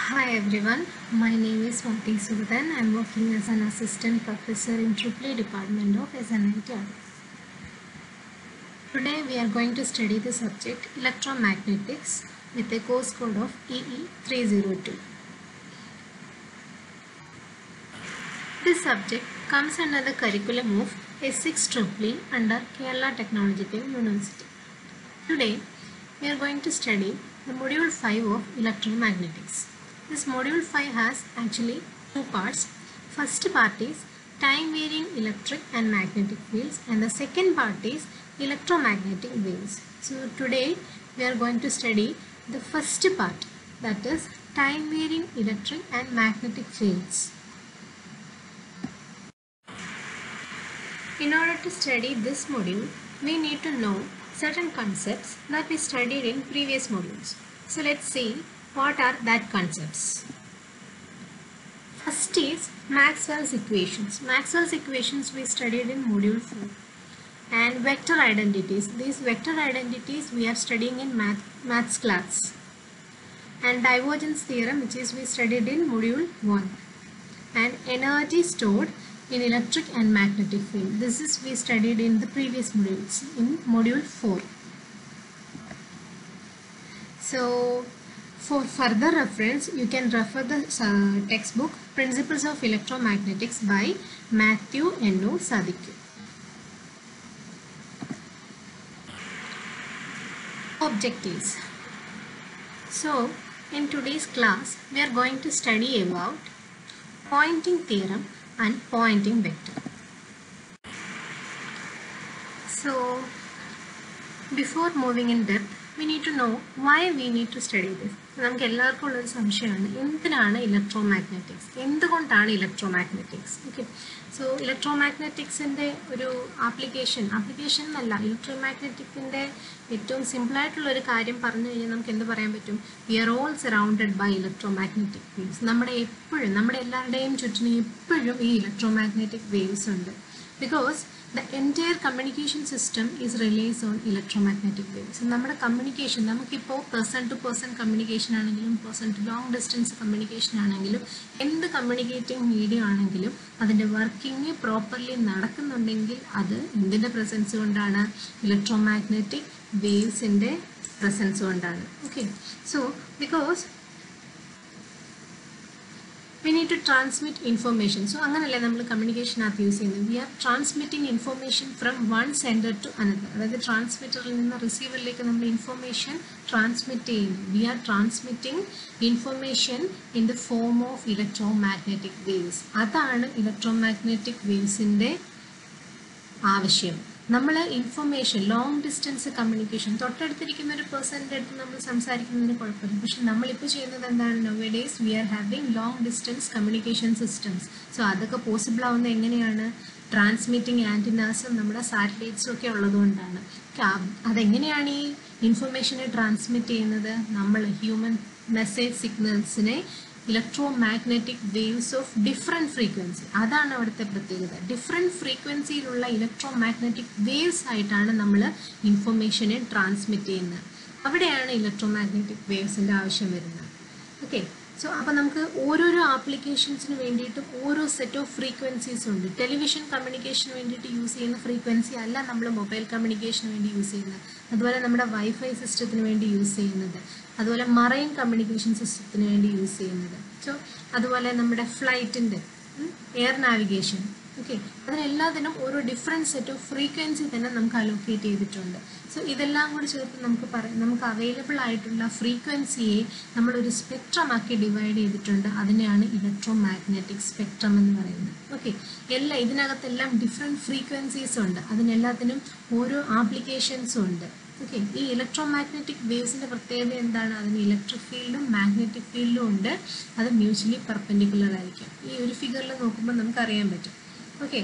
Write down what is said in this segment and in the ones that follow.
Hi everyone, my name is Swati Sudan. I am working as an assistant professor in AAA department of SNIT. Today we are going to study the subject electromagnetics with a course code of EE302. This subject comes under the curriculum of S6 AAA under Kerala Technological University. Today we are going to study the module 5 of electromagnetics. This module 5 has actually two parts. First part is time varying electric and magnetic fields and the second part is electromagnetic waves. So today we are going to study the first part that is time varying electric and magnetic fields. In order to study this module, we need to know certain concepts that we studied in previous modules. So let's see what are that concepts. First is Maxwell's equations. Maxwell's equations we studied in module 4 and vector identities. These vector identities we are studying in math, maths class and divergence theorem which is we studied in module 1 and energy stored in electric and magnetic field. This is we studied in the previous modules in module 4. So for further reference you can refer the uh, textbook Principles of Electromagnetics by Matthew N.O. Sadikyu. Objectives. So in today's class we are going to study about pointing theorem and pointing vector. So before moving in depth, we need to know why we need to study this. നമുക്ക് എല്ലാവർക്കും ഉള്ളൊരു സംശയമാണ് എന്തിനാണ് ഇലക്ട്രോമാഗ്നറ്റിക്സ് എന്തുകൊണ്ടാണ് ഇലക്ട്രോമാഗ്നറ്റിക്സ് okay so ഇലക്ട്രോമാഗ്നറ്റിക്സിൻ്റെ ഒരു application application എന്നല്ല ഇലക്ട്രോമാഗ്നറ്റിക്കിൻ്റെ ഏറ്റവും സിമ്പിളായിട്ടുള്ള ഒരു കാര്യം പറഞ്ഞു കഴിഞ്ഞാൽ നമുക്ക് എന്ത് പറയാൻ പറ്റും we are all surrounded by electromagnetic waves നമ്മുടെ എപ്പോഴും നമ്മുടെ എല്ലാവരുടെയും ചുറ്റിനും എപ്പോഴും ഈ ഇലക്ട്രോമാഗ്നറ്റിക് വേവ്സ് ഉണ്ട് because the entire communication system is relies on electromagnetic waves നമ്മുടെ കമ്മ്യൂണിക്കേഷൻ നമുക്കിപ്പോൾ പേഴ്സൺ ടു പേഴ്സൺ കമ്മ്യൂണിക്കേഷൻ ആണെങ്കിലും person to long distance communication ആണെങ്കിലും എന്ത് കമ്മ്യൂണിക്കേറ്റിംഗ് മീഡിയം ആണെങ്കിലും അതിൻ്റെ വർക്കിംഗ് പ്രോപ്പർലി നടക്കുന്നുണ്ടെങ്കിൽ അത് എന്തിൻ്റെ പ്രസൻസ് കൊണ്ടാണ് ഇലക്ട്രോമാഗ്നറ്റിക് വേവ്സിൻ്റെ പ്രസൻസ് കൊണ്ടാണ് okay so because we need to transmit information so അങ്ങനെയല്ലേ നമ്മൾ കമ്മ്യൂണിക്കേഷനകത്ത് യൂസ് ചെയ്യുന്നത് we are transmitting information from one centre to another അതായത് ട്രാൻസ്മിറ്ററിൽ നിന്ന് റിസീവറിലേക്ക് നമ്മൾ ഇൻഫർമേഷൻ ട്രാൻസ്മിറ്റ് ചെയ്യുന്നു we are transmitting information in the form of electromagnetic waves അതാണ് ഇലക്ട്രോ മാഗ്നറ്റിക് വേവ്സിൻ്റെ ആവശ്യം നമ്മൾ ഇൻഫർമേഷൻ ലോങ് ഡിസ്റ്റൻസ് കമ്മ്യൂണിക്കേഷൻ തൊട്ടടുത്തിരിക്കുന്ന ഒരു പേഴ്സണിൻ്റെ അടുത്ത് നമ്മൾ സംസാരിക്കുന്നതിന് കുഴപ്പമില്ല പക്ഷെ നമ്മളിപ്പോൾ ചെയ്യുന്നത് എന്താണ് nowadays we are having long distance communication systems so അതൊക്കെ പോസിബിൾ ആവുന്നത് എങ്ങനെയാണ് ട്രാൻസ്മിറ്റിംഗ് ആൻറ്റിനാസും നമ്മുടെ സാറ്റലൈറ്റ്സും ഒക്കെ ഉള്ളതുകൊണ്ടാണ് അതെങ്ങനെയാണ് ഈ ഇൻഫർമേഷനെ ട്രാൻസ്മിറ്റ് ചെയ്യുന്നത് നമ്മൾ ഹ്യൂമൻ മെസ്സേജ് സിഗ്നൽസിനെ electromagnetic waves of different frequency അതാണ് അവിടുത്തെ പ്രത്യേകത ഡിഫറെൻറ്റ് ഫ്രീക്വൻസിയിലുള്ള ഇലക്ട്രോ മാഗ്നറ്റിക് വേവ്സ് ആയിട്ടാണ് നമ്മൾ ഇൻഫർമേഷനെ ട്രാൻസ്മിറ്റ് ചെയ്യുന്നത് അവിടെയാണ് ഇലക്ട്രോ മാഗ്നറ്റിക് വേവ്സിൻ്റെ ആവശ്യം വരുന്നത് ഓക്കെ സോ അപ്പോൾ നമുക്ക് ഓരോരോ ആപ്ലിക്കേഷൻസിന് വേണ്ടിയിട്ടും ഓരോ സെറ്റ് ഓഫ് ഫ്രീക്വൻസീസ് ഉണ്ട് ടെലിവിഷൻ കമ്മ്യൂണിക്കേഷന് വേണ്ടിയിട്ട് യൂസ് ചെയ്യുന്ന ഫ്രീക്വൻസി അല്ല നമ്മൾ മൊബൈൽ കമ്മ്യൂണിക്കേഷന് വേണ്ടി യൂസ് ചെയ്യുന്നത് അതുപോലെ നമ്മുടെ വൈഫൈ സിസ്റ്റത്തിന് വേണ്ടി യൂസ് ചെയ്യുന്നത് അതുപോലെ മറൈൻ കമ്മ്യൂണിക്കേഷൻ സിസ്റ്റത്തിന് വേണ്ടി യൂസ് ചെയ്യുന്നത് സോ അതുപോലെ നമ്മുടെ ഫ്ലൈറ്റിൻ്റെ എയർ നാവിഗേഷൻ ഓക്കെ അതിനെല്ലാത്തിനും ഓരോ ഡിഫറെൻറ്റ് സെറ്റ് ഓഫ് ഫ്രീക്വൻസി തന്നെ നമുക്ക് അലോക്കേറ്റ് ചെയ്തിട്ടുണ്ട് സോ ഇതെല്ലാം കൂടി ചേർത്ത് നമുക്ക് പറയാം നമുക്ക് അവൈലബിൾ ആയിട്ടുള്ള ഫ്രീക്വൻസിയെ നമ്മളൊരു സ്പെക്ട്രമാക്കി ഡിവൈഡ് ചെയ്തിട്ടുണ്ട് അതിനെയാണ് ഇലക്ട്രോ മാഗ്നറ്റിക് സ്പെക്ട്രം എന്ന് പറയുന്നത് ഓക്കെ എല്ലാ ഇതിനകത്തെല്ലാം ഡിഫറെൻറ്റ് ഫ്രീക്വൻസീസ് ഉണ്ട് അതിനെല്ലാത്തിനും ഓരോ ആപ്ലിക്കേഷൻസും ഉണ്ട് ഓക്കെ ഈ ഇലക്ട്രോ മാഗ്നറ്റിക് വേവ്സിൻ്റെ പ്രത്യേകത എന്താണ് അതിന് ഇലക്ട്രിക് ഫീൽഡും മാഗ്നറ്റിക് ഫീൽഡും ഉണ്ട് അത് മ്യൂച്വലി പെർപെൻഡിക്കുലർ ആയിരിക്കും ഈ ഒരു ഫിഗറിൽ നോക്കുമ്പോൾ നമുക്ക് അറിയാൻ പറ്റും ഓക്കെ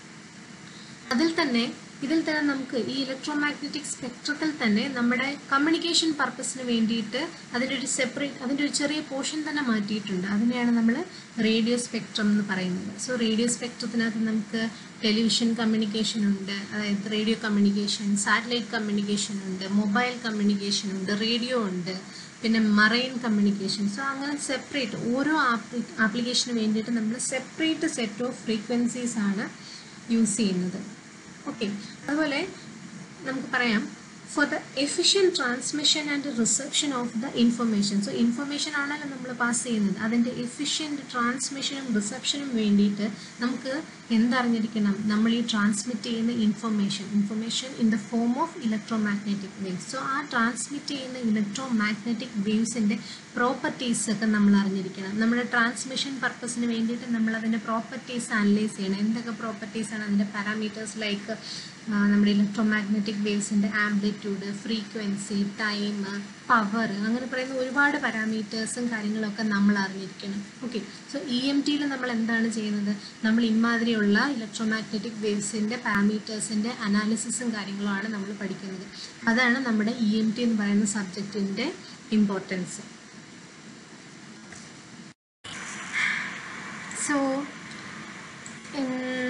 അതിൽ തന്നെ ഇതിൽ തന്നെ നമുക്ക് ഈ ഇലക്ട്രോ മാഗ്നറ്റിക് സ്പെക്ട്രത്തിൽ തന്നെ നമ്മുടെ കമ്മ്യൂണിക്കേഷൻ പർപ്പസിന് വേണ്ടിയിട്ട് അതിൻ്റെ ഒരു സെപ്പറേറ്റ് അതിൻ്റെ ഒരു ചെറിയ പോർഷൻ തന്നെ മാറ്റിയിട്ടുണ്ട് അതിനെയാണ് നമ്മൾ റേഡിയോ സ്പെക്ട്രം എന്ന് പറയുന്നത് സോ റേഡിയോ സ്പെക്ട്രത്തിനകത്ത് നമുക്ക് ടെലിവിഷൻ കമ്മ്യൂണിക്കേഷൻ ഉണ്ട് അതായത് റേഡിയോ കമ്മ്യൂണിക്കേഷൻ സാറ്റലൈറ്റ് കമ്മ്യൂണിക്കേഷൻ ഉണ്ട് മൊബൈൽ കമ്മ്യൂണിക്കേഷൻ ഉണ്ട് റേഡിയോ ഉണ്ട് പിന്നെ മറൈൻ കമ്മ്യൂണിക്കേഷൻ സോ അങ്ങനെ സെപ്പറേറ്റ് ഓരോ ആപ്ലിക്കേഷന് വേണ്ടിയിട്ട് നമ്മൾ സെപ്പറേറ്റ് സെറ്റ് ഓഫ് ഫ്രീക്വൻസീസ് ആണ് യൂസ് ചെയ്യുന്നത് ഓക്കെ അതുപോലെ നമുക്ക് പറയാം for the efficient transmission and reception of the information so information ആണല്ലോ നമ്മൾ പാസ് ചെയ്യുന്നത് അതിൻ്റെ എഫിഷ്യൻറ്റ് ട്രാൻസ്മിഷനും റിസപ്ഷനും വേണ്ടിയിട്ട് നമുക്ക് എന്തറിഞ്ഞിരിക്കണം നമ്മൾ ഈ ട്രാൻസ്മിറ്റ് ചെയ്യുന്ന information information in the form of electromagnetic waves so ആ ട്രാൻസ്മിറ്റ് ചെയ്യുന്ന ഇലക്ട്രോ മാഗ്നറ്റിക് വേവ്സിൻ്റെ പ്രോപ്പർട്ടീസ് ഒക്കെ നമ്മൾ അറിഞ്ഞിരിക്കണം നമ്മുടെ ട്രാൻസ്മിഷൻ പർപ്പസിന് വേണ്ടിയിട്ട് നമ്മൾ അതിൻ്റെ പ്രോപ്പർട്ടീസ് അനലൈസ് ചെയ്യണം എന്തൊക്കെ പ്രോപ്പർട്ടീസ് ആണ് അതിൻ്റെ പാരാമീറ്റേഴ്സ് ലൈക്ക് നമ്മുടെ ഇലക്ട്രോ മാഗ്നറ്റിക് വേവ്സിൻ്റെ ആംപ്ലിറ്റ്യൂഡ് ഫ്രീക്വൻസി ടൈം പവർ അങ്ങനെ പറയുന്ന ഒരുപാട് പാരാമീറ്റേഴ്സും കാര്യങ്ങളൊക്കെ നമ്മൾ അറിഞ്ഞിരിക്കണം ഓക്കെ സോ ഇ എം ടിയിൽ നമ്മൾ എന്താണ് ചെയ്യുന്നത് നമ്മൾ ഇമാതിരിയുള്ള ഇലക്ട്രോ മാഗ്നറ്റിക് വേവ്സിൻ്റെ പാരാമീറ്റേഴ്സിൻ്റെ അനാലിസിസും കാര്യങ്ങളുമാണ് നമ്മൾ പഠിക്കുന്നത് അതാണ് നമ്മുടെ ഇ എം ടി എന്ന് പറയുന്ന സബ്ജക്റ്റിൻ്റെ importance so in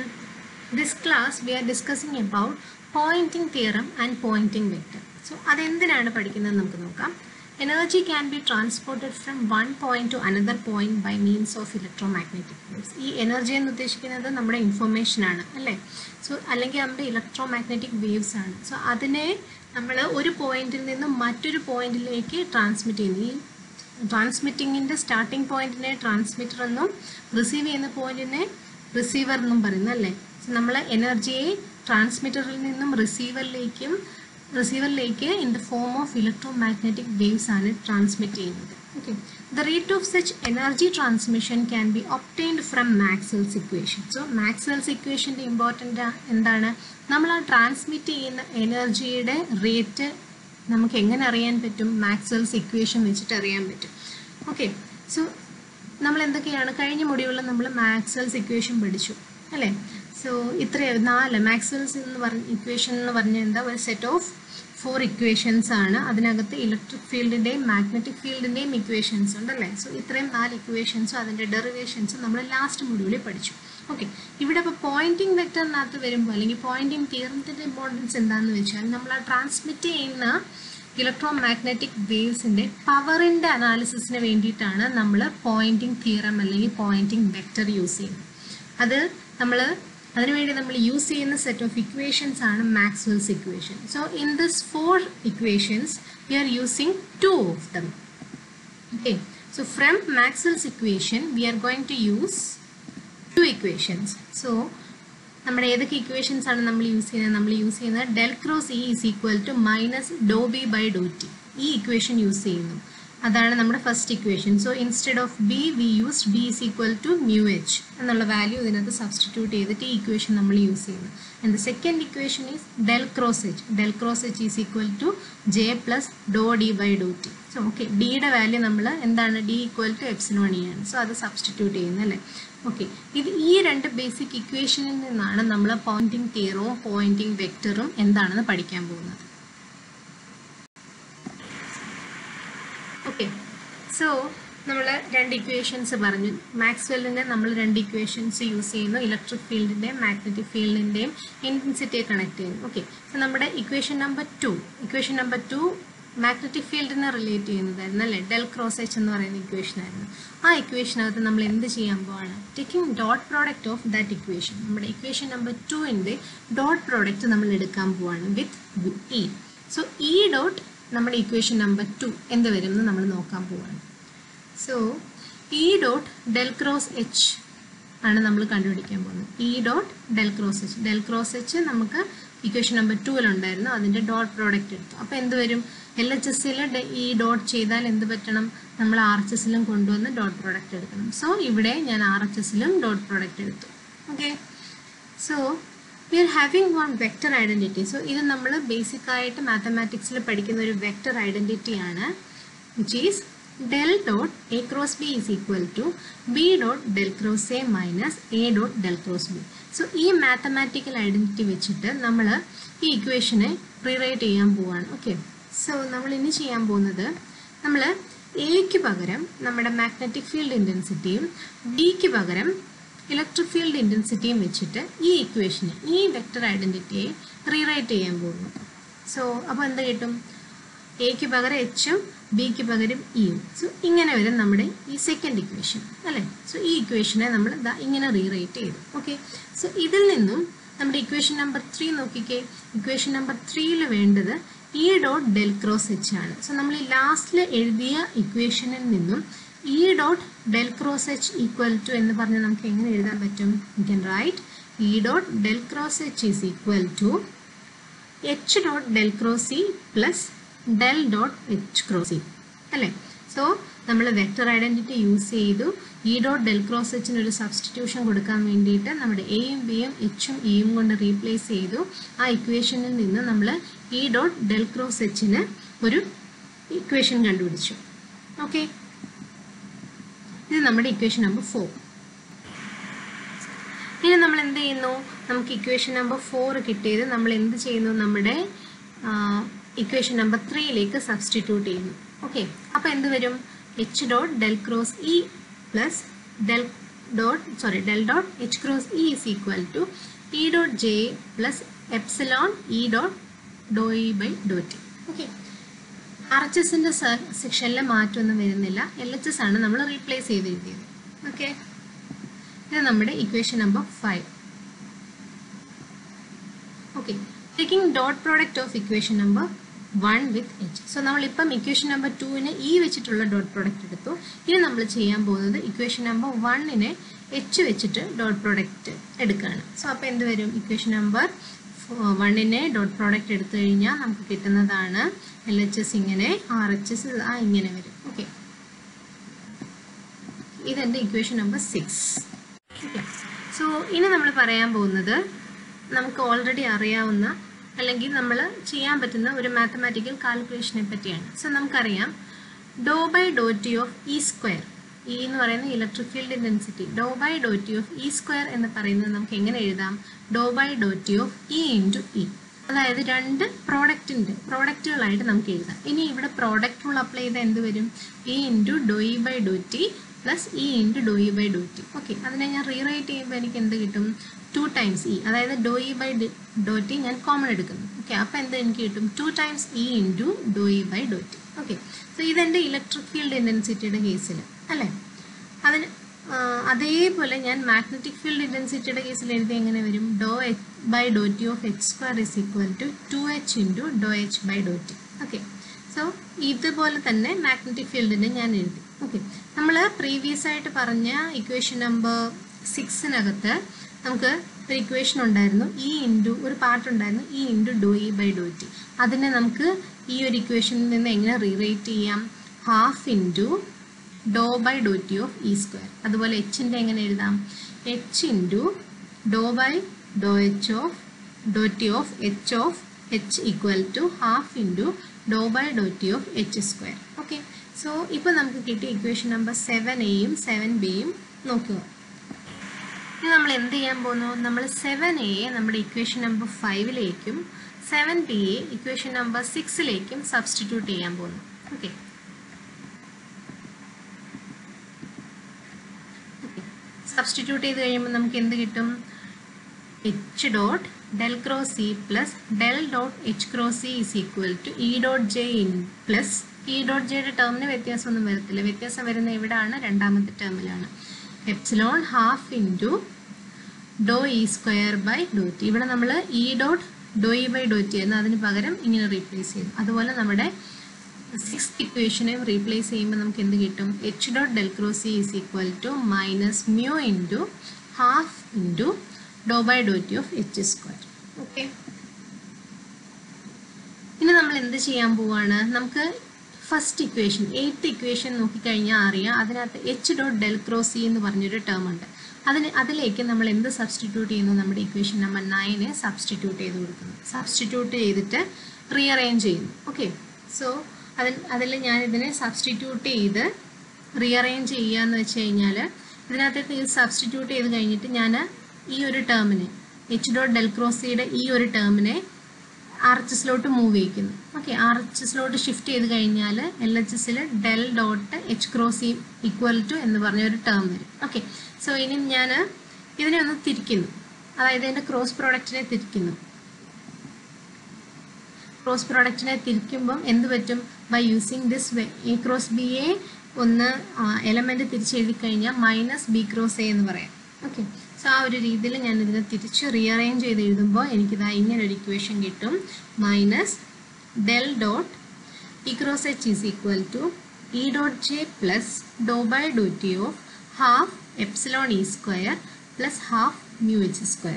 this class we are discussing about pointing theorem and pointing vector so അതെന്തിനാണ് പഠിക്കുന്നത് നമുക്ക് നോക്കാം energy can be transported from one point to another point by means of electromagnetic waves ഈ energy എന്ന് ഉദ്ദേശിക്കുന്നത് നമ്മുടെ information ആണ് അല്ലേ സോ അല്ലെങ്കിൽ നമ്മുടെ ഇലക്ട്രോ മാഗ്നറ്റിക് വേവ്സ് ആണ് സോ അതിനെ നമ്മൾ ഒരു പോയിന്റിൽ നിന്നും മറ്റൊരു പോയിന്റിലേക്ക് ട്രാൻസ്മിറ്റ് ചെയ്യുന്നു ഈ ട്രാൻസ്മിറ്റിങ്ങിൻ്റെ സ്റ്റാർട്ടിംഗ് പോയിന്റിനെ ട്രാൻസ്മിറ്റർ എന്നും റിസീവ് ചെയ്യുന്ന പോയിന്റിനെ റിസീവർ എന്നും പറയുന്നു അല്ലേ നമ്മൾ എനർജിയെ ട്രാൻസ്മിറ്ററിൽ നിന്നും റിസീവറിലേക്കും റിസീവറിലേക്ക് in the form of electromagnetic waves ആണ് ട്രാൻസ്മിറ്റ് ചെയ്യുന്നത് okay the rate of such energy transmission can be obtained from Maxwell's equation so Maxwell's ഇക്വേഷൻ്റെ ഇമ്പോർട്ടൻ്റ് എന്താണ് നമ്മൾ ആ ട്രാൻസ്മിറ്റ് ചെയ്യുന്ന എനർജിയുടെ റേറ്റ് നമുക്ക് എങ്ങനെ അറിയാൻ പറ്റും മാക്സ്വെൽസ് ഇക്വേഷൻ വെച്ചിട്ട് അറിയാൻ പറ്റും ഓക്കെ സോ നമ്മൾ എന്തൊക്കെയാണ് കഴിഞ്ഞ മൊഡ്യൂളിൽ നമ്മൾ മാക്സ്വെൽസ് ഇക്വേഷൻ പഠിച്ചു അല്ലേ സോ ഇത്രയും നാല് മാക്സ്വെൽസ് എന്ന് പറഞ്ഞ ഇക്വേഷൻ എന്ന് പറഞ്ഞാൽ എന്താ ഒരു സെറ്റ് ഓഫ് ഫോർ ഇക്വേഷൻസ് ആണ് അതിനകത്ത് ഇലക്ട്രിക് ഫീൽഡിൻ്റെയും മാഗ്നറ്റിക് ഫീൽഡിൻ്റെയും ഇക്വേഷൻസ് ഉണ്ടല്ലേ സോ ഇത്രയും നാല് ഇക്വേഷൻസും അതിൻ്റെ ഡെറിവേഷൻസും നമ്മൾ ലാസ്റ്റ് മൊഡ്യൂളിൽ പഠിച്ചു ഓക്കെ ഇവിടെ ഇപ്പോൾ പോയിന്റിംഗ് വെക്ടറിനകത്ത് വരുമ്പോൾ അല്ലെങ്കിൽ പോയിന്റിംഗ് തിയറത്തിൻ്റെ ഇമ്പോർട്ടൻസ് എന്താണെന്ന് വെച്ചാൽ നമ്മൾ ആ ട്രാൻസ്മിറ്റ് ചെയ്യുന്ന ഇലക്ട്രോ മാഗ്നറ്റിക് വേവ്സിൻ്റെ പവറിൻ്റെ അനാലിസിസിന് വേണ്ടിയിട്ടാണ് നമ്മൾ പോയിന്റിംഗ് തിയറം അല്ലെങ്കിൽ പോയിന്റിംഗ് വെക്ടർ യൂസ് ചെയ്യുന്നത് അത് നമ്മൾ അതിനുവേണ്ടി നമ്മൾ യൂസ് ചെയ്യുന്ന സെറ്റ് ഓഫ് ഇക്വേഷൻസ് ആണ് Maxwell's equation so in this four equations we are using two of them okay so from Maxwell's equation we are going to use two equations so നമ്മുടെ ഏതൊക്കെ equations ആണ് നമ്മൾ use ചെയ്യുന്നത് നമ്മൾ use ചെയ്യുന്നത് del cross E is equal to minus do B by do T ഈ equation use ചെയ്യുന്നു അതാണ് നമ്മുടെ first equation so instead of B we use B is equal to mu H എന്നുള്ള വാല്യൂ ഇതിനകത്ത് substitute ചെയ്തിട്ട് ഈ equation നമ്മൾ use ചെയ്യുന്നു and the second equation is del cross H del cross H is equal to J plus do D by do T so okay ഡിയുടെ value നമ്മൾ എന്താണ് D equal to epsilon E ആണ് so അത് substitute ചെയ്യുന്നത് അല്ലേ okay ഇത് ഈ രണ്ട് ബേസിക് ഇക്വേഷനിൽ നിന്നാണ് നമ്മൾ പോയിന്റിംഗ് തിയറവും പോയിന്റിംഗ് വെക്ടറും എന്താണെന്ന് പഠിക്കാൻ പോകുന്നത് ഓക്കെ സോ നമ്മൾ രണ്ട് ഇക്വേഷൻസ് പറഞ്ഞു മാക്സ്വെല്ലിൻ്റെ നമ്മൾ രണ്ട് ഇക്വേഷൻസ് യൂസ് ചെയ്യുന്നു ഇലക്ട്രിക് ഫീൽഡിൻ്റെയും മാഗ്നറ്റിക് ഫീൽഡിൻ്റെയും ഇൻറ്റൻസിറ്റിയെ കണക്ട് ചെയ്യുന്നു ഓക്കെ സോ നമ്മുടെ equation number two equation number two magnetic ഫീൽഡിനെ റിലേറ്റ് ചെയ്യുന്നതായിരുന്നു അല്ലേ ഡെൽ ക്രോസ് എച്ച് എന്ന് പറയുന്ന ഇക്വേഷൻ ആയിരുന്നു ആ ഇക്വേഷനകത്ത് നമ്മൾ എന്ത് ചെയ്യാൻ പോവാണ് taking dot product of that equation നമ്മുടെ ഇക്വേഷൻ നമ്പർ ടുവിൻ്റെ ഡോട്ട് പ്രോഡക്റ്റ് നമ്മൾ എടുക്കാൻ പോവാണ് with E so E dot നമ്മുടെ ഇക്വേഷൻ നമ്പർ ടു എന്ത് വരും എന്ന് നമ്മൾ നോക്കാൻ പോവാണ് so E dot del cross H ആണ് നമ്മൾ കണ്ടുപിടിക്കാൻ പോകുന്നത് E dot del cross H del cross H നമുക്ക് ഇക്വേഷൻ നമ്പർ ടുവിലുണ്ടായിരുന്നു അതിൻ്റെ ഡോട്ട് പ്രോഡക്റ്റ് എടുത്തു അപ്പോൾ എന്ത് വരും എൽ എച്ച് എസ്സിൽ ഈ ഡോട്ട് ചെയ്താൽ എന്ത് പറ്റണം നമ്മൾ ആർ എച്ച് എസ്സിലും കൊണ്ടുവന്ന് ഡോട്ട് പ്രോഡക്റ്റ് എടുക്കണം സോ ഇവിടെ ഞാൻ ആർ എച്ച് എസ്സിലും ഡോട്ട് പ്രോഡക്റ്റ് എടുത്തു okay so we are having one vector identity so ഇത് നമ്മൾ ബേസിക് ആയിട്ട് മാത്തമാറ്റിക്സിൽ പഠിക്കുന്ന ഒരു വെക്റ്റർ ഐഡൻറ്റിറ്റി ആണ് which is del dot A cross B is equal to B dot del cross A minus A dot del cross B so ഈ mathematical identity വെച്ചിട്ട് നമ്മൾ ഈ ഇക്വേഷനെ റീറൈറ്റ് ചെയ്യാൻ പോവാണ് ഓക്കെ സോ നമ്മൾ ഇനി ചെയ്യാൻ പോകുന്നത് നമ്മൾ എക്ക് പകരം നമ്മുടെ മാഗ്നറ്റിക് ഫീൽഡ് ഇൻറ്റൻസിറ്റിയും ബിക്ക് പകരം ഇലക്ട്രിക് ഫീൽഡ് ഇൻറ്റൻസിറ്റിയും വെച്ചിട്ട് ഈ ഇക്വേഷനെ ഈ വെക്റ്റർ ഐഡൻറ്റിറ്റിയെ റീറൈറ്റ് ചെയ്യാൻ പോകുന്നു സോ അപ്പോൾ എന്ത് കിട്ടും എക്ക് പകരം എച്ചും ബിക്ക് പകരം ഇയും സോ ഇങ്ങനെ വരും നമ്മുടെ ഈ സെക്കൻഡ് ഇക്വേഷൻ അല്ലേ സോ ഈ ഇക്വേഷനെ നമ്മൾ ദാ ഇങ്ങനെ റീറൈറ്റ് ചെയ്തു ഓക്കെ സോ ഇതിൽ നിന്നും നമ്മുടെ ഇക്വേഷൻ നമ്പർ ത്രീ നോക്കിക്കേ ഇക്വേഷൻ നമ്പർ ത്രീയിൽ വേണ്ടത് E dot del cross H ആണ് സോ നമ്മൾ ഈ ലാസ്റ്റിൽ എഴുതിയ ഇക്വേഷനിൽ നിന്നും E dot del cross H equal to എന്ന് പറഞ്ഞ് നമുക്ക് എങ്ങനെ എഴുതാൻ പറ്റും you can write E dot del cross H is equal to H dot del cross E plus del dot H cross E അല്ലേ സോ നമ്മൾ വെക്ടർ ഐഡൻറ്റിറ്റി യൂസ് ചെയ്തു E dot del cross എച്ചിന് ഒരു സബ്സ്റ്റിറ്റ്യൂഷൻ കൊടുക്കാൻ വേണ്ടിയിട്ട് നമ്മുടെ എയും ബിയും എച്ചും ഇയും കൊണ്ട് റീപ്ലേസ് ചെയ്തു ആ ഇക്വേഷനിൽ നിന്ന് നമ്മൾ ഇ ഡോട്ട് ഡെൽ ക്രോസ് എച്ചിന് ഒരു ഇക്വേഷൻ കണ്ടുപിടിച്ചു ഓക്കെ ഇത് നമ്മുടെ ഇക്വേഷൻ നമ്പർ ഫോർ ഇനി നമ്മൾ എന്ത് ചെയ്യുന്നു നമുക്ക് ഇക്വേഷൻ നമ്പർ ഫോർ കിട്ടിയത് നമ്മൾ എന്ത് ചെയ്യുന്നു നമ്മുടെ ഇക്വേഷൻ നമ്പർ ത്രീയിലേക്ക് സബ്സ്റ്റിറ്റ്യൂട്ട് ചെയ്യുന്നു ഓക്കെ അപ്പോൾ എന്ത് വരും H dot del cross E plus del dot sorry del dot H cross E is equal to E dot J plus epsilon E dot do E by do T okay R H എസിൻ്റെ സെക്ഷനിൽ മാറ്റമൊന്നും വരുന്നില്ല L H S ആണ് നമ്മൾ replace ചെയ്ത് എഴുതിയത് okay ഇത് നമ്മുടെ equation number five okay taking dot product of equation number one with H so നമ്മളിപ്പം ഇക്വേഷൻ നമ്പർ ടുവിന് ഇ വെച്ചിട്ടുള്ള ഡോട്ട് പ്രോഡക്റ്റ് എടുത്തു ഇനി നമ്മൾ ചെയ്യാൻ പോകുന്നത് ഇക്വേഷൻ നമ്പർ വണ്ണിനെ എച്ച് വെച്ചിട്ട് ഡോട്ട് പ്രോഡക്റ്റ് എടുക്കുകയാണ് സോ അപ്പോൾ എന്ത് വരും ഇക്വേഷൻ നമ്പർ വണ്ണിനെ ഡോട്ട് പ്രോഡക്റ്റ് എടുത്തു കഴിഞ്ഞാൽ നമുക്ക് കിട്ടുന്നതാണ് എൽ എച്ച് എസ് ഇങ്ങനെ ആർ എച്ച് എസ് ആ ഇങ്ങനെ വരും ഓക്കെ ഇതെൻ്റെ ഇക്വേഷൻ നമ്പർ സിക്സ് സോ ഇനി നമ്മൾ പറയാൻ പോകുന്നത് നമുക്ക് ഓൾറെഡി അറിയാവുന്ന അല്ലെങ്കിൽ നമ്മൾ ചെയ്യാൻ പറ്റുന്ന ഒരു മാത്തമാറ്റിക്കൽ കാൽക്കുലേഷനെ പറ്റിയാണ് സോ നമുക്കറിയാം do by do T of E square E എന്ന് പറയുന്ന electric field intensity do by do T of E square എന്ന് പറയുന്നത് നമുക്ക് എങ്ങനെ എഴുതാം do by do T of E into E അതായത് രണ്ട് പ്രോഡക്റ്റിൻ്റെ പ്രോഡക്റ്റുകളായിട്ട് നമുക്ക് എഴുതാം ഇനി ഇവിടെ പ്രോഡക്റ്റ് റൂൾ അപ്ലൈ ചെയ്താൽ എന്ത് വരും E into do E by do T plus E into do E by do T okay അതിനെ ഞാൻ റീറൈറ്റ് ചെയ്യുമ്പോൾ എനിക്ക് എന്ത് കിട്ടും ടു ടൈംസ് ഇ അതായത് do E by do T ഞാൻ കോമൺ എടുക്കുന്നു ഓക്കെ അപ്പോൾ എന്ത് എനിക്ക് കിട്ടും two times E into do E by do T okay so ഇതെൻ്റെ ഇലക്ട്രിക് ഫീൽഡ് ഇൻറ്റൻസിറ്റിയുടെ കേസിൽ അല്ലേ അതിന് അതേപോലെ ഞാൻ മാഗ്നറ്റിക് ഫീൽഡ് ഇൻറ്റൻസിറ്റിയുടെ കേസിൽ എഴുതി എങ്ങനെ വരും do H by do T of H square is equal to two H into do H by do T okay so ഇതുപോലെ തന്നെ മാഗ്നറ്റിക് ഫീൽഡിനെ ഞാൻ എഴുതി ഓക്കെ നമ്മൾ പ്രീവിയസ് ആയിട്ട് പറഞ്ഞ ഇക്വേഷൻ നമ്പർ സിക്സിനകത്ത് നമുക്ക് ഒരു ഇക്വേഷൻ ഉണ്ടായിരുന്നു ഇ ഇൻറ്റു ഒരു പാർട്ട് ഉണ്ടായിരുന്നു E into do E by do T അതിനെ നമുക്ക് ഈ ഒരു ഇക്വേഷനിൽ നിന്ന് എങ്ങനെ റീറേറ്റ് ചെയ്യാം half into do by do T of E square അതുപോലെ എച്ചിൻ്റെ എങ്ങനെ എഴുതാം H into do by do H of do T of H of H equal to half into do by do T of H square okay so ഇപ്പോൾ നമുക്ക് കിട്ടിയ equation number seven എയും seven ബിയും നോക്കുക ഇനി നമ്മൾ എന്ത് ചെയ്യാൻ പോകുന്നു നമ്മൾ സെവൻ എയെ നമ്മുടെ ഇക്വേഷൻ നമ്പർ ഫൈവിലേക്കും സെവൻ ബിയെ ഇക്വേഷൻ നമ്പർ സിക്സിലേക്കും സബ്സ്റ്റിറ്റ്യൂട്ട് ചെയ്യാൻ പോകുന്നു ഓക്കെ സബ്സ്റ്റിറ്റ്യൂട്ട് ചെയ്ത് കഴിയുമ്പോൾ നമുക്ക് എന്ത് കിട്ടും H dot del cross C plus del dot H cross C is equal to E dot J in plus E dot ജെയുടെ ടേമിന് വ്യത്യാസമൊന്നും വരത്തില്ല വ്യത്യാസം വരുന്ന ഇവിടാണ് രണ്ടാമത്തെ ടേമിലാണ് epsilon half into do E square by do T ഇവിടെ നമ്മൾ E dot do E by do T എന്ന് അതിന് പകരം ഇങ്ങനെ റീപ്ലേസ് ചെയ്തു അതുപോലെ നമ്മുടെ സിക്സ് ഇക്വേഷനെ റീപ്ലേസ് ചെയ്യുമ്പോൾ നമുക്ക് എന്ത് കിട്ടും H dot del cross C is equal to minus mu into half into do by do T of H square okay ഇനി നമ്മൾ എന്ത് ചെയ്യാൻ പോവാണ് നമുക്ക് ഫസ്റ്റ് ഇക്വേഷൻ എയ്ത്ത് ഇക്വേഷൻ നോക്കിക്കഴിഞ്ഞാൽ അറിയാം അതിനകത്ത് H dot del cross C എന്ന് പറഞ്ഞൊരു ടേം ഉണ്ട് അതിന് അതിലേക്ക് നമ്മൾ എന്ത് സബ്സ്റ്റിറ്റ്യൂട്ട് ചെയ്യുന്നു നമ്മുടെ ഇക്വേഷൻ നമ്പർ നയനെ സബ്സ്റ്റിറ്റ്യൂട്ട് ചെയ്ത് കൊടുക്കുന്നു സബ്സ്റ്റിറ്റ്യൂട്ട് ചെയ്തിട്ട് റീഅറേഞ്ച് ചെയ്യുന്നു ഓക്കെ സോ അതിൽ അതിൽ ഞാൻ ഇതിനെ സബ്സ്റ്റിറ്റ്യൂട്ട് ചെയ്ത് റീഅറേഞ്ച് ചെയ്യുക എന്ന് വെച്ച് കഴിഞ്ഞാൽ ഇതിനകത്തേക്ക് ഇത് സബ്സ്റ്റിറ്റ്യൂട്ട് ചെയ്ത് കഴിഞ്ഞിട്ട് ഞാൻ ഈ ഒരു ടേമിനെ എച്ച് ഡോട്ട് ഡെൽ ക്രോസ് സിയുടെ ഈ ഒരു ടേമിനെ ആർ എച്ച് എസിലോട്ട് മൂവ് ചെയ്യിക്കുന്നു ഓക്കെ ആർ എച്ച് എസിലോട്ട് ഷിഫ്റ്റ് ചെയ്ത് കഴിഞ്ഞാൽ എൽ എച്ച് എസിൽ del dot H cross C equal to എന്ന് പറഞ്ഞ ഒരു ടേം വരും ഓക്കെ സോ ഇനി ഞാൻ ഇതിനെ ഒന്ന് തിരിക്കുന്നു അതായത് എൻ്റെ ക്രോസ് പ്രോഡക്റ്റിനെ തിരിക്കുന്നു ക്രോസ് പ്രോഡക്റ്റിനെ തിരിക്കുമ്പം എന്ത് പറ്റും by using this way A cross B A ഒന്ന് എലമെൻറ്റ് തിരിച്ചെഴുതി കഴിഞ്ഞാൽ മൈനസ് ബി ക്രോസ് എ എന്ന് പറയാം ഓക്കെ സോ ആ ഒരു രീതിയിൽ ഞാൻ ഇതിനെ തിരിച്ച് റീഅറേഞ്ച് ചെയ്ത് എഴുതുമ്പോൾ എനിക്കിതാ ഇങ്ങനെ ഒരു ഇക്വേഷൻ കിട്ടും minus del dot E cross H is equal to E dot J plus do by do T of half epsilon E square plus half mu H square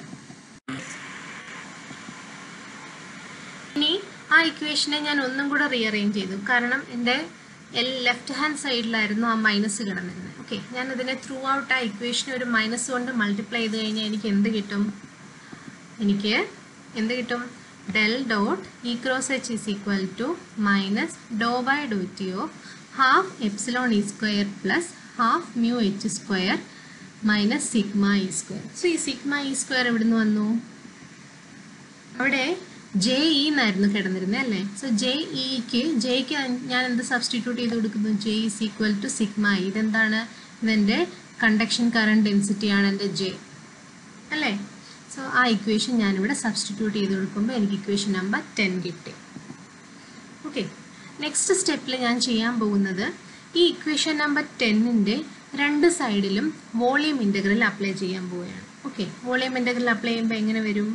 ഇനി ആ ഇക്വേഷനെ ഞാൻ ഒന്നും കൂടെ റീഅറേഞ്ച് ചെയ്തു കാരണം എൻ്റെ എൽ ലെഫ്റ്റ് ഹാൻഡ് സൈഡിലായിരുന്നു ആ minus കിടന്നിരുന്നത് okay ഞാൻ ഇതിനെ ത്രൂ ഔട്ട് ആ ഇക്വേഷനെ ഒരു മൈനസ് കൊണ്ട് മൾട്ടിപ്ലൈ ചെയ്ത് കഴിഞ്ഞാൽ എനിക്ക് എന്ത് കിട്ടും എനിക്ക് എന്ത് കിട്ടും del dot E cross H is equal to minus do by do T of half epsilon E square plus half mu H square minus sigma E square so ഈ സിഗ്മ ഇ സ്ക്വയർ എവിടുന്ന് വന്നു അവിടെ J E എന്നായിരുന്നു കിടന്നിരുന്നത് അല്ലേ so J ഇക്ക് ജെക്ക് ഞാൻ എന്ത് substitute ചെയ്ത് കൊടുക്കുന്നു J is equal to sigma E ഇതെന്താണ് ഇതെൻ്റെ കണ്ടക്ഷൻ കറണ്ട് ഡെൻസിറ്റി ആണ് എൻ്റെ ജെ അല്ലേ സോ ആ ഇക്വേഷൻ ഞാനിവിടെ സബ്സ്റ്റിറ്റ്യൂട്ട് ചെയ്ത് കൊടുക്കുമ്പോൾ എനിക്ക് ഇക്വേഷൻ നമ്പർ ടെൻ കിട്ടി ഓക്കെ നെക്സ്റ്റ് സ്റ്റെപ്പിൽ ഞാൻ ചെയ്യാൻ പോകുന്നത് ഈ ഇക്വേഷൻ നമ്പർ ടെന്നിൻ്റെ രണ്ട് സൈഡിലും വോളിയം ഇൻ്റഗ്രൽ അപ്ലൈ ചെയ്യാൻ പോവുകയാണ് ഓക്കെ വോളിയം ഇൻ്റഗ്രൽ അപ്ലൈ ചെയ്യുമ്പോൾ എങ്ങനെ വരും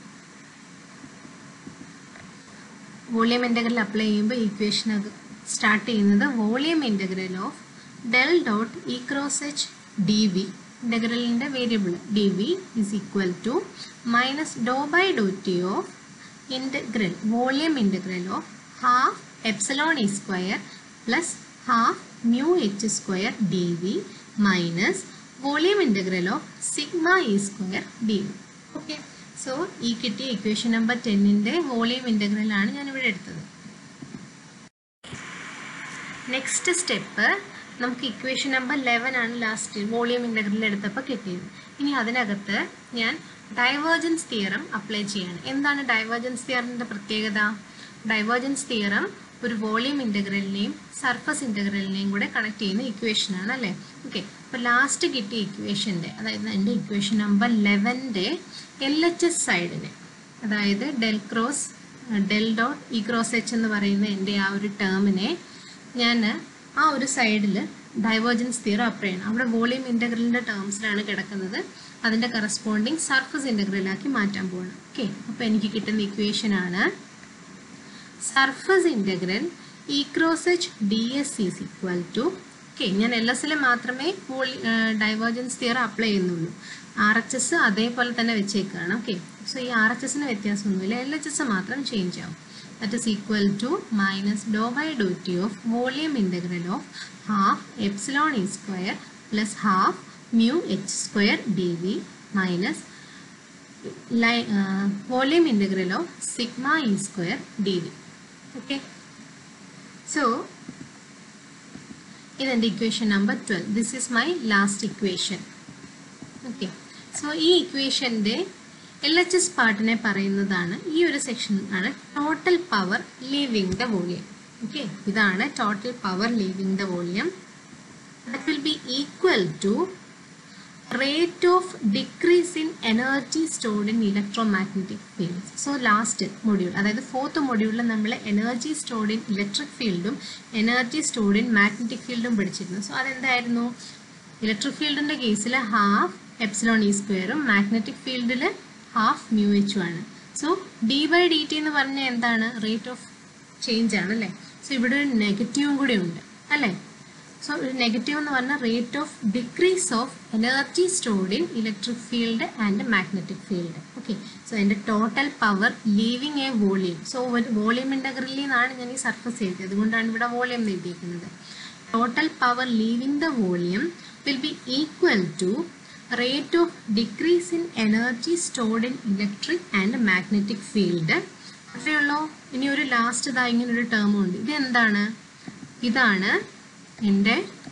വോളിയം ഇൻ്റഗ്രൽ അപ്ലൈ ചെയ്യുമ്പോൾ ഇക്വേഷൻ സ്റ്റാർട്ട് ചെയ്യുന്നത് volume integral of del dot E cross H D V ഇൻ്റഗ്രലിൻ്റെ variable D V is equal to minus do by do T of integral volume integral of half epsilon E square plus half mu H square D V minus volume integral of sigma E square D V okay so ഈ കിട്ടിയ equation number ടെന്നിൻ്റെ volume ഇൻ്റഗ്രലാണ് ഞാനിവിടെ എടുത്തത് next step നമുക്ക് equation number eleven ആണ് last volume integral എടുത്തപ്പോൾ കിട്ടിയത് ഇനി അതിനകത്ത് ഞാൻ ഡൈവേർജൻസ് തിയറം അപ്ലൈ ചെയ്യാണ് എന്താണ് ഡൈവേർജൻസ് തിയറിൻ്റെ പ്രത്യേകത ഡൈവേർജൻസ് തിയറം ഒരു വോളിയം ഇൻ്റഗ്രലിനെയും സർഫസ് ഇൻ്റഗ്രലിനെയും കൂടെ കണക്ട് ചെയ്യുന്ന ഇക്വേഷൻ ആണ് അല്ലേ ഓക്കെ അപ്പോൾ ലാസ്റ്റ് കിട്ടിയ ഇക്വേഷൻ്റെ അതായത് എൻ്റെ ഇക്വേഷൻ നമ്പർ ലെവൻ്റെ എൽ എച്ച് എസ് സൈഡിന് അതായത് del cross del dot E cross H എന്ന് പറയുന്ന എൻ്റെ ആ ഒരു ടേമിനെ ഞാൻ ആ ഒരു സൈഡിൽ ഡൈവേർജൻസ് തിയറം അപ്ലൈ ചെയ്യണം അവിടെ വോളിയം ഇൻ്റഗ്രലിൻ്റെ ടേംസിലാണ് കിടക്കുന്നത് അതിൻ്റെ കറസ്പോണ്ടിങ് സർഫസ് ഇൻ്റഗ്രലാക്കി മാറ്റാൻ പോകണം ഓക്കെ അപ്പോൾ എനിക്ക് കിട്ടുന്ന ഇക്വേഷൻ ആണ് surface integral E cross H D S is equal to okay ഞാൻ എൽ എസിൽ മാത്രമേ വോളി ഡൈവേർജൻസ് തിയറം അപ്ലൈ ചെയ്യുന്നുള്ളൂ ആർ എച്ച് എസ് അതേപോലെ തന്നെ വെച്ചേക്കാണ് ഓക്കെ സോ ഈ ആർ എച്ച് എസിന് വ്യത്യാസമൊന്നുമില്ല എൽ എച്ച് എസ് മാത്രം ചേഞ്ച് ആവും that is equal to minus dou by dou t of volume integral of half epsilon e square plus half mu h square dv minus li- uh, volume integral of sigma e square dv. Okay. So, ഇതെൻ്റെ equation number twelve this is my last equation okay so ഈ ഇക്വേഷൻ്റെ L H S പാർട്ടിനെ പറയുന്നതാണ് ഈ ഒരു section ആണ് total power leaving the volume okay ഇതാണ് total power leaving the volume that will be equal to rate of decrease in energy stored in electromagnetic fields so last module അതായത് fourth മൊഡ്യൂളിൽ നമ്മൾ energy stored in electric ഫീൽഡും energy stored in magnetic ഫീൽഡും പഠിച്ചിരുന്നു so അതെന്തായിരുന്നു electric ഫീൽഡിൻ്റെ കേസിൽ half epsilon E സ്ക്വയറും മാഗ്നറ്റിക് ഫീൽഡിൽ ഹാഫ് മ്യൂ എച്ചും ആണ് so D by D T എന്ന് പറഞ്ഞാൽ എന്താണ് റേറ്റ് ഓഫ് ചേഞ്ച് ആണ് അല്ലേ സോ ഇവിടെ ഒരു നെഗറ്റീവും കൂടി ഉണ്ട് അല്ലേ സോ ഒരു നെഗറ്റീവ് എന്ന് പറഞ്ഞാൽ rate of decrease of energy stored in electric field and magnetic field okay so എൻ്റെ total power leaving a volume so volume ഇൻ്റഗ്രലിൽ നിന്നാണ് ഞാൻ ഈ സർഫസ് എഴുതിയത് അതുകൊണ്ടാണ് ഇവിടെ വോളിയം എഴുതിയിരിക്കുന്നത് total power leaving the volume will be equal to rate of decrease in energy stored in electric and magnetic field അത്രയുള്ളൂ ഇനി ഒരു ലാസ്റ്റ് ഇതാ ഇങ്ങനെ ഒരു ടേം ഉണ്ട് ഇത് എന്താണ് ഇതാണ് എൻ്റെ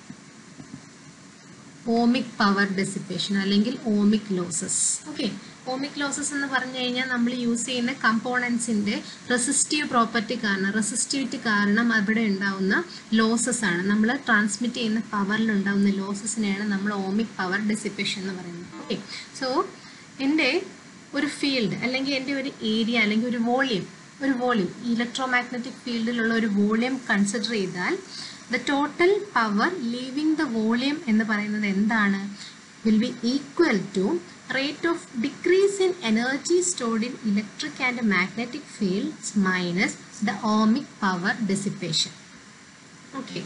ഓമിക് പവർ ഡെസിപ്പേഷൻ അല്ലെങ്കിൽ ohmic losses okay ohmic losses എന്ന് പറഞ്ഞു കഴിഞ്ഞാൽ നമ്മൾ യൂസ് ചെയ്യുന്ന കമ്പോണൻസിൻ്റെ റെസിസ്റ്റീവ് പ്രോപ്പർട്ടി കാരണം റെസിസ്റ്റിവിറ്റി കാരണം അവിടെ ഉണ്ടാവുന്ന ലോസസ് ആണ് നമ്മൾ ട്രാൻസ്മിറ്റ് ചെയ്യുന്ന പവറിൽ ഉണ്ടാവുന്ന ലോസസിനെയാണ് നമ്മൾ ഓമിക് പവർ ഡെസിപ്പേഷൻ എന്ന് പറയുന്നത് ഓക്കെ സോ എൻ്റെ ഒരു ഫീൽഡ് അല്ലെങ്കിൽ എൻ്റെ ഒരു ഏരിയ അല്ലെങ്കിൽ ഒരു വോളിയം ഒരു വോളിയം ഇലക്ട്രോ മാഗ്നറ്റിക് ഫീൽഡിലുള്ള ഒരു വോളിയം കൺസിഡർ ചെയ്താൽ the total power leaving the volume എന്ന് പറയുന്നത് എന്താണ് will be equal to rate of decrease in energy stored in electric and magnetic fields minus the ohmic power dissipation okay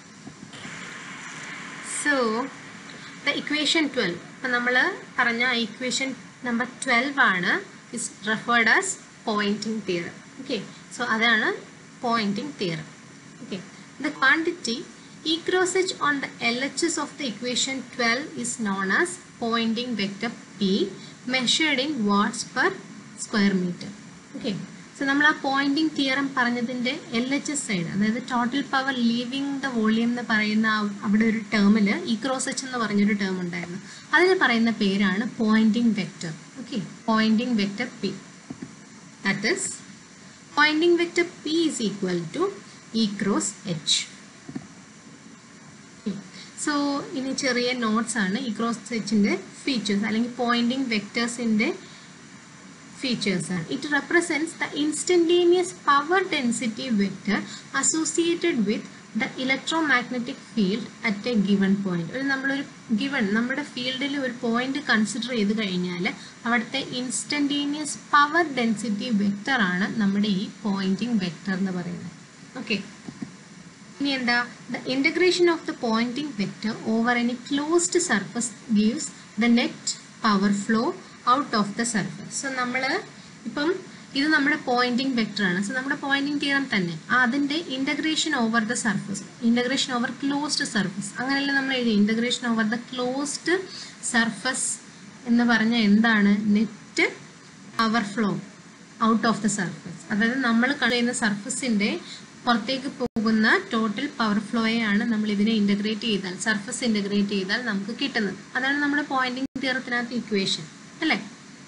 so the equation twelve അപ്പം നമ്മൾ പറഞ്ഞ equation number twelve ആണ് is referred as poynting theorem okay so അതാണ് poynting theorem okay the quantity equals on the LHS of the equation 12 is known as pointing vector P measured in watts per square meter. Okay. So നമ്മൾ ആ poynting theorem പറഞ്ഞതിൻ്റെ L H S side അതായത് total power leaving the volume എന്ന് പറയുന്ന അവിടെ ഒരു ടേമിൽ ഇക്രോസ് H എന്ന് പറഞ്ഞൊരു ടേം ഉണ്ടായിരുന്നു അതിന് പറയുന്ന പേരാണ് poynting vector okay poynting vector P that is poynting vector P is equal to E cross H so ഇനി ചെറിയ നോട്ട്സ് ആണ് ഈ ക്രോസ് സെച്ചിൻ്റെ ഫീച്ചേഴ്സ് അല്ലെങ്കിൽ പോയിന്റിംഗ് വെക്ടേഴ്സിൻ്റെ ഫീച്ചേഴ്സ് ആണ് it represents the instantaneous power density vector associated with the electromagnetic field at a given point ഒരു നമ്മളൊരു ഗിവൺ നമ്മുടെ ഫീൽഡിൽ ഒരു പോയിന്റ് കൺസിഡർ ചെയ്ത് കഴിഞ്ഞാൽ അവിടുത്തെ ഇൻസ്റ്റൻറ്റേനിയസ് പവർ ഡെൻസിറ്റി വെക്ടർ ആണ് നമ്മുടെ ഈ പോയിന്റിംഗ് വെക്ടർ എന്ന് പറയുന്നത് ഓക്കെ ഇനി എന്താ the integration of the poynting vector over any closed surface gives the net power flow out of the surface so നമ്മൾ ഇപ്പം ഇത് നമ്മുടെ പോയിന്റിംഗ് വെക്ടർ ആണ് സോ നമ്മുടെ പോയിന്റിംഗ് തിയറം തന്നെ അതിൻ്റെ integration over the surface integration over closed surface അങ്ങനെയല്ല നമ്മൾ എഴുതി integration over the closed surface എന്ന് പറഞ്ഞാൽ എന്താണ് net power flow out of the surface അതായത് നമ്മൾ കഴിയുന്ന സർഫസിൻ്റെ പുറത്തേക്ക് പോകുന്ന ടോട്ടൽ പവർ ഫ്ലോയെയാണ് നമ്മൾ ഇതിനെ ഇൻ്റഗ്രേറ്റ് ചെയ്താൽ സർഫസ് ഇൻ്റഗ്രേറ്റ് ചെയ്താൽ നമുക്ക് കിട്ടുന്നത് അതാണ് നമ്മുടെ പോയിന്റിംഗ് തിയറത്തിനകത്ത് ഇക്വേഷൻ അല്ലേ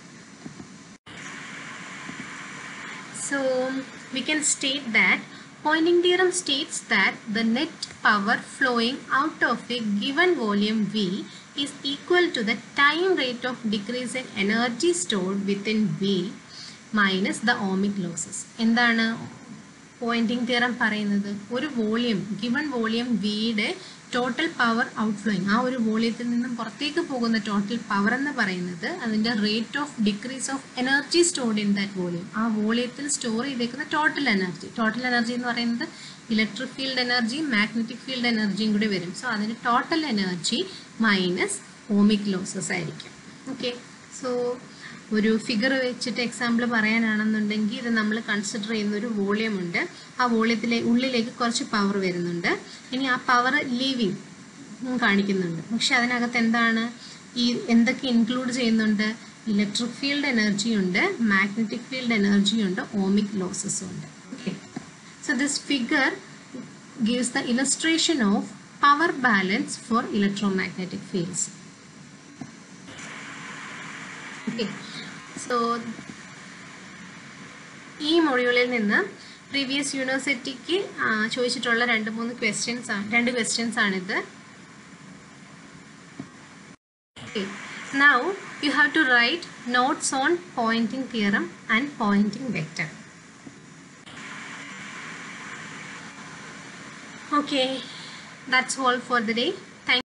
so we can state that poynting theorem states that the net power flowing out of a given volume V is equal to the time rate of decrease in energy stored within V minus the ohmic losses. എന്താണ് poynting theorem പറയുന്നത് ഒരു volume given volume വിയുടെ total power outflowing ആ ഒരു വോളിയത്തിൽ നിന്നും പുറത്തേക്ക് പോകുന്ന ടോട്ടൽ പവർ എന്ന് പറയുന്നത് അതിൻ്റെ rate of decrease of energy stored in that volume ആ വോളിയത്തിൽ സ്റ്റോർ ചെയ്തേക്കുന്ന ടോട്ടൽ എനർജി ടോട്ടൽ എനർജി എന്ന് പറയുന്നത് ഇലക്ട്രിക് ഫീൽഡ് എനർജിയും മാഗ്നറ്റിക് ഫീൽഡ് എനർജിയും കൂടി വരും സോ അതിന് total energy minus ohmic losses ആയിരിക്കും ഓക്കെ സോ ഒരു ഫിഗർ വെച്ചിട്ട് എക്സാമ്പിൾ പറയാനാണെന്നുണ്ടെങ്കിൽ ഇത് നമ്മൾ കൺസിഡർ ചെയ്യുന്ന ഒരു വോളിയം ഉണ്ട് ആ വോളിയത്തിലെ ഉള്ളിലേക്ക് കുറച്ച് പവർ വരുന്നുണ്ട് ഇനി ആ പവർ ലീവിങ് കാണിക്കുന്നുണ്ട് പക്ഷെ അതിനകത്ത് എന്താണ് ഈ എന്തൊക്കെ ഇൻക്ലൂഡ് ചെയ്യുന്നുണ്ട് ഇലക്ട്രിക് ഫീൽഡ് എനർജി ഉണ്ട് മാഗ്നറ്റിക് ഫീൽഡ് എനർജി ഉണ്ട് ഓമിക് ലോസസും ഉണ്ട് okay so this figure gives the illustration of power balance for electromagnetic fields. Okay. So ഈ മൊഡ്യൂളിൽ നിന്ന് പ്രീവിയസ് യൂണിവേഴ്സിറ്റിക്ക് ചോദിച്ചിട്ടുള്ള രണ്ട് മൂന്ന് ക്വസ്റ്റ്യൻസ് ആണ് രണ്ട് ക്വസ്റ്റ്യൻസ് ആണിത് now you have to write notes on poynting theorem and poynting vector okay that's all for the day